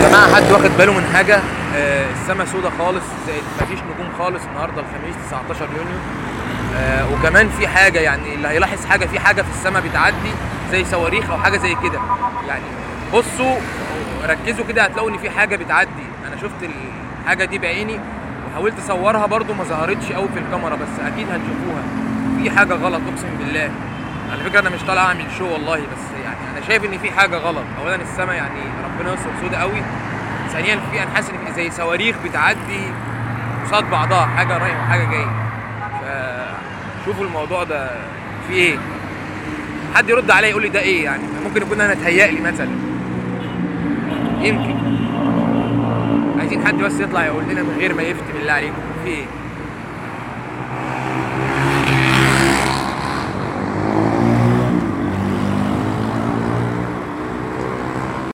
جماعه حد واخد باله من حاجه آه السما سودة خالص زائد مفيش نجوم خالص النهارده الخميس 19 يونيو آه وكمان في حاجه يعني اللي هيلاحظ حاجه في حاجه في السما بتعدي زي صواريخ او حاجه زي كده يعني بصوا ركزوا كده هتلاقوا ان في حاجه بتعدي انا شفت الحاجه دي بعيني وحاولت اصورها برضو ما ظهرتش قوي في الكاميرا بس اكيد هتشوفوها في حاجه غلط اقسم بالله على فكره انا مش طالع اعمل شو والله بس يعني انا شايف ان في حاجه غلط اولا السما يعني ربنا يستر سودة قوي ثانيا في انا حاسس ان في زي صواريخ بتعدي قصاد بعضها حاجه رايحه وحاجه جايه فشوفوا الموضوع ده في ايه حد يرد عليا يقول لي ده ايه يعني ممكن يكون انا اتهيألي مثلا يمكن عايزين حد بس يطلع يقول لنا من غير ما يفتي بالله عليكم في ايه